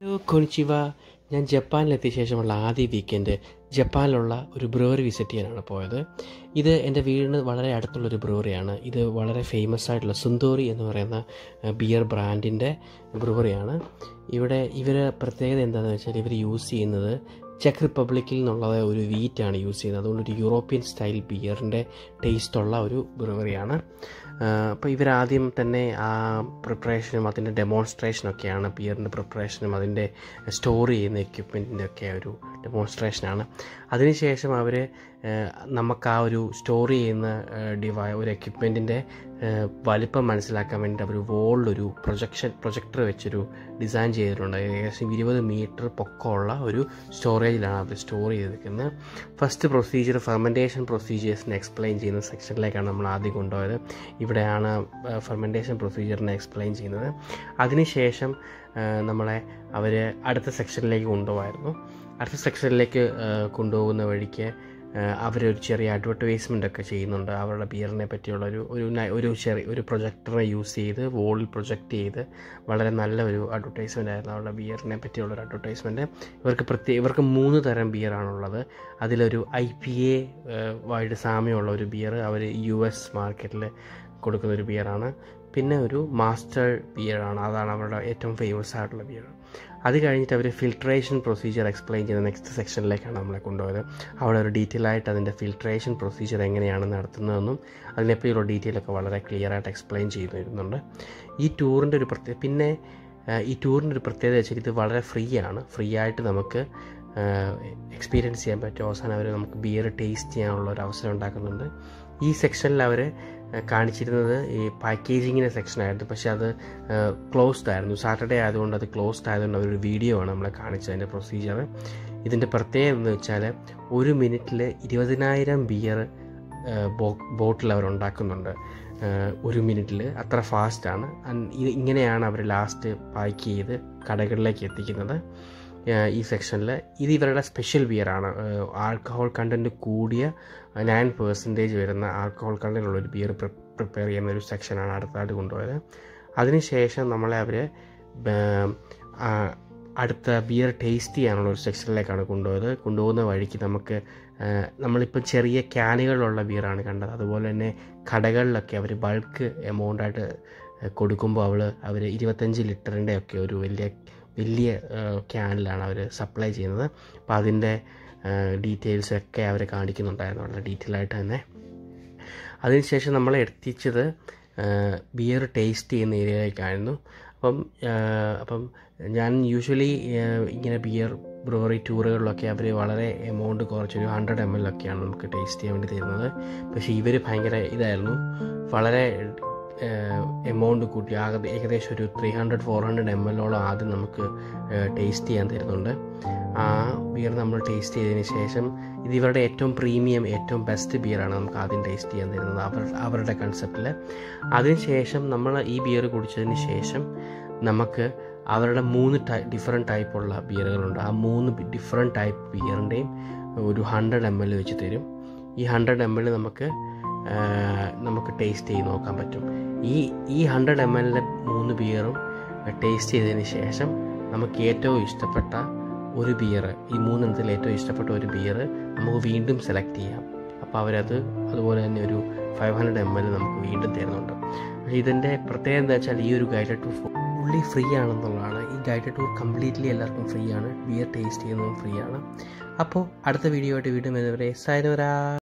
hello കൊനിച്ചിവ ഞാൻ ജപ്പാനിലെത്തിയ ശേഷമുള്ള ആദ്യ വീക്കെൻഡ് ജപ്പാനിലുള്ള ഒരു ബ്രൂവറി വിസിറ്റ് ചെയ്യാനാണ് പോയത് ഇത് എൻ്റെ വീടിന് വളരെ അടുത്തുള്ളൊരു ബ്രൂവറിയാണ് ഇത് വളരെ ഫേമസ് ആയിട്ടുള്ള സുന്തോറി എന്ന് പറയുന്ന ബിയർ ബ്രാൻഡിൻ്റെ ബ്രൂവറിയാണ് ഇവിടെ ഇവർ പ്രത്യേകത എന്താണെന്ന് വെച്ചാൽ ഇവർ യൂസ് ചെയ്യുന്നത് ചെക്ക് റിപ്പബ്ലിക്കിൽ നിന്നുള്ള ഒരു വീറ്റാണ് യൂസ് ചെയ്യുന്നത് അതുകൊണ്ട് ഒരു യൂറോപ്യൻ സ്റ്റൈൽ ബിയറിൻ്റെ ടേസ്റ്റുള്ള ഒരു ബ്രൂവറിയാണ് അപ്പോൾ ഇവരാദ്യം തന്നെ ആ പ്രിപ്പറേഷനും അതിൻ്റെ ഡെമോൺസ്ട്രേഷനൊക്കെയാണ് ബിയറിൻ്റെ പ്രിപ്പറേഷനും അതിൻ്റെ സ്റ്റോർ ചെയ്യുന്ന എക്യുപ്മെൻറ്റിൻ്റെ ഒക്കെ ഒരു ഡെമോൺസ്ട്രേഷനാണ് അതിനുശേഷം അവർ നമുക്ക് ആ ഒരു സ്റ്റോർ ചെയ്യുന്ന ഡിവൈ ഒരു എക്യുപ്മെൻറ്റിൻ്റെ വലിപ്പം മനസ്സിലാക്കാൻ വേണ്ടി അവർ വോളിലൊരു പ്രൊജക്ഷൻ പ്രൊജക്ടർ വെച്ചൊരു ഡിസൈൻ ചെയ്തിട്ടുണ്ട് ഏകദേശം ഇരുപത് മീറ്റർ പൊക്കമുള്ള ഒരു സ്റ്റോറേജിലാണ് അവർ സ്റ്റോർ ചെയ്തിരിക്കുന്നത് ഫസ്റ്റ് പ്രൊസീജിയർ ഫെർമെൻറ്റേഷൻ പ്രൊസീജിയേഴ്സിനെ എക്സ്പ്ലെയിൻ ചെയ്യുന്ന സെക്ഷനിലേക്കാണ് നമ്മൾ ആദ്യം കൊണ്ടുപോയത് ഇവിടെയാണ് ഫെർമെൻറ്റേഷൻ പ്രൊസീജിയറിനെ എക്സ്പ്ലെയിൻ ചെയ്യുന്നത് അതിനുശേഷം നമ്മളെ അവർ അടുത്ത സെക്ഷനിലേക്ക് കൊണ്ടുപോകായിരുന്നു അടുത്ത സെക്ഷനിലേക്ക് കൊണ്ടുപോകുന്ന വഴിക്ക് അവരൊരു ചെറിയ അഡ്വർടൈസ്മെൻ്റ് ഒക്കെ ചെയ്യുന്നുണ്ട് അവരുടെ ബിയറിനെ പറ്റിയുള്ള ഒരു ഒരു ഒരു ചെറിയ ഒരു പ്രൊജക്ടറെ യൂസ് ചെയ്ത് വോളിൽ പ്രൊജക്റ്റ് ചെയ്ത് വളരെ നല്ല ഒരു അഡ്വർടൈസ്മെൻ്റ് ആയിരുന്നു അവരുടെ ബിയറിനെ പറ്റിയുള്ള ഒരു അഡ്വർടൈസ്മെൻറ്റ് ഇവർക്ക് പ്രത്യേക ഇവർക്ക് മൂന്ന് തരം ബിയറാണുള്ളത് അതിലൊരു ഐ പി എ വായിട്ട് സാമ്യമുള്ള ഒരു ബിയർ അവർ യു എസ് മാർക്കറ്റിൽ കൊടുക്കുന്ന ഒരു ബിയറാണ് പിന്നെ ഒരു മാസ്റ്റർ ബിയറാണ് അതാണ് അവരുടെ ഏറ്റവും ഫേമസ് ആയിട്ടുള്ള ബിയർ അത് കഴിഞ്ഞിട്ട് അവർ ഫിൽട്രേഷൻ പ്രൊസീജിയർ എക്സ്പ്ലെയിൻ ചെയ്യുന്ന നെക്സ്റ്റ് സെക്ഷനിലേക്കാണ് നമ്മളെ കൊണ്ടുപോയത് അവിടെ ഒരു ഡീറ്റെയിൽ ആയിട്ട് അതിൻ്റെ ഫിൽട്രേഷൻ പ്രൊസീജിയർ എങ്ങനെയാണ് നടത്തുന്നതെന്നും അതിനെപ്പറ്റിയുള്ള ഡീറ്റെയിൽ ഒക്കെ വളരെ ക്ലിയർ ആയിട്ട് എക്സ്പ്ലെയിൻ ചെയ്തു തരുന്നുണ്ട് ഈ ടൂറിൻ്റെ ഒരു പ്രത്യേക പിന്നെ ഈ ടൂറിൻ്റെ ഒരു പ്രത്യേകത വെച്ചാൽ ഇത് വളരെ ഫ്രീ ആണ് ഫ്രീ ആയിട്ട് നമുക്ക് എക്സ്പീരിയൻസ് ചെയ്യാൻ പറ്റും അവസാനം അവർ നമുക്ക് ബിയർ ടേസ്റ്റ് ചെയ്യാനുള്ള ഒരു അവസരം ഉണ്ടാക്കുന്നുണ്ട് ഈ സെക്ഷനിൽ അവർ കാണിച്ചിരുന്നത് ഈ പാക്കേജിങ്ങിൻ്റെ സെക്ഷനായിരുന്നു പക്ഷേ അത് ക്ലോസ്ഡ് ആയിരുന്നു സാറ്റർഡേ ആയതുകൊണ്ട് അത് ക്ലോസ്ഡ് ആയതുകൊണ്ട് അവരൊരു വീഡിയോ ആണ് നമ്മളെ കാണിച്ചത് അതിൻ്റെ പ്രൊസീജിയർ ഇതിൻ്റെ പ്രത്യേകത എന്ന് വെച്ചാൽ ഒരു മിനിറ്റിൽ ഇരുപതിനായിരം ബിയർ ബോട്ടിൽ അവർ ഉണ്ടാക്കുന്നുണ്ട് ഒരു മിനിറ്റിൽ അത്ര ഫാസ്റ്റാണ് ഇത് ഇങ്ങനെയാണ് അവർ ലാസ്റ്റ് പാക്ക് ചെയ്ത് കടകളിലേക്ക് എത്തിക്കുന്നത് ഈ സെക്ഷനിൽ ഇത് ഇവരുടെ സ്പെഷ്യൽ ബിയറാണ് ആൽക്കഹോൾ കണ്ടൻറ്റ് കൂടിയ നയൻ പേഴ്സൻറ്റേജ് വരുന്ന ആൽക്കഹോൾ കണ്ടൻറ്റ് ഉള്ളൊരു ബിയർ പ്രിപ്പയർ ചെയ്യുന്ന ഒരു സെക്ഷനാണ് അടുത്തായിട്ട് കൊണ്ടുപോയത് അതിനുശേഷം നമ്മളെ അവർ അടുത്ത ബിയർ ടേസ്റ്റ് ചെയ്യാനുള്ള ഒരു സെക്ഷനിലേക്കാണ് കൊണ്ടുപോയത് കൊണ്ടുപോകുന്ന വഴിക്ക് നമുക്ക് നമ്മളിപ്പോൾ ചെറിയ ക്യാനുകളിലുള്ള ബിയറാണ് കണ്ടത് അതുപോലെ തന്നെ കടകളിലൊക്കെ അവർ ബൾക്ക് എമൗണ്ടായിട്ട് കൊടുക്കുമ്പോൾ അവൾ അവർ ഇരുപത്തഞ്ച് ലിറ്ററിൻ്റെ ഒക്കെ ഒരു വലിയ വലിയ ക്യാനിലാണ് അവർ സപ്ലൈ ചെയ്യുന്നത് അപ്പോൾ അതിൻ്റെ ഡീറ്റെയിൽസ് ഒക്കെ അവർ കാണിക്കുന്നുണ്ടായിരുന്നു വളരെ ഡീറ്റെയിൽ ആയിട്ട് തന്നെ അതിനുശേഷം നമ്മളെ എത്തിച്ചത് ബിയർ ടേസ്റ്റ് ചെയ്യുന്ന ഏരിയയിലേക്കായിരുന്നു അപ്പം അപ്പം ഞാൻ യൂഷ്വലി ഇങ്ങനെ ബിയർ ബ്രൂവറി ടൂറുകളിലൊക്കെ അവർ വളരെ എമൗണ്ട് കുറച്ചൊരു ഹൺഡ്രഡ് എം എൽ ഒക്കെയാണ് നമുക്ക് ടേസ്റ്റ് ചെയ്യാൻ വേണ്ടി തരുന്നത് പക്ഷേ ഇവർ ഭയങ്കര ഇതായിരുന്നു വളരെ എമൗണ്ട് കൂട്ടി ആകെ ഏകദേശം ഒരു three hundred four hundred M എല്ലോളം ആദ്യം നമുക്ക് ടേസ്റ്റ് ചെയ്യാൻ തരുന്നുണ്ട് ആ ബിയർ നമ്മൾ ടേസ്റ്റ് ചെയ്തതിന് ശേഷം ഇത് ഇവരുടെ ഏറ്റവും പ്രീമിയം ഏറ്റവും ബെസ്റ്റ് ബിയറാണ് നമുക്ക് ആദ്യം ടേസ്റ്റ് ചെയ്യാൻ തരുന്നത് അവർ അവരുടെ കൺസെപ്റ്റിൽ അതിനുശേഷം നമ്മൾ ഈ ബിയർ കുടിച്ചതിന് ശേഷം നമുക്ക് അവരുടെ മൂന്ന് ടൈ ഡിഫറെൻറ്റ് ടൈപ്പുള്ള ബിയറുകളുണ്ട് ആ മൂന്ന് ഡിഫറെൻറ്റ് ടൈപ്പ് ബിയറിൻ്റെയും ഒരു ഹൺഡ്രഡ് എം എൽ വെച്ച് തരും ഈ ഹൺഡ്രഡ് എം എൽ നമുക്ക് നമുക്ക് ടേസ്റ്റ് ചെയ്ത് നോക്കാൻ പറ്റും ഈ ഈ ഹൺഡ്രഡ് എം എല്ലിൻ്റെ മൂന്ന് ബിയറും ടേസ്റ്റ് ചെയ്തതിന് ശേഷം നമുക്ക് ഏറ്റവും ഇഷ്ടപ്പെട്ട ഒരു ബിയർ ഈ മൂന്നെണ്ണത്തിൽ ഏറ്റവും ഇഷ്ടപ്പെട്ട ഒരു ബിയർ നമുക്ക് വീണ്ടും സെലക്ട് ചെയ്യാം അപ്പോൾ അവരത് അതുപോലെ തന്നെ ഒരു ഫൈവ് ഹൺഡ്രഡ് എം എൽ നമുക്ക് വീണ്ടും തരുന്നുണ്ട് പക്ഷേ ഇതിൻ്റെ പ്രത്യേകത എന്താ വെച്ചാൽ ഈ ഒരു ഗൈഡഡ് ടൂർ ഫുള്ളി ഫ്രീ ആണെന്നുള്ളതാണ് ഈ ഗൈഡഡ് ടൂർ കംപ്ലീറ്റ്ലി എല്ലാവർക്കും ഫ്രീ ആണ് ബിയർ ടേസ്റ്റ് ചെയ്യുന്നതും ഫ്രീ ആണ് അപ്പോൾ അടുത്ത വീഡിയോ ആയിട്ട് വീണ്ടും വരുന്നവരെ സായനവരാ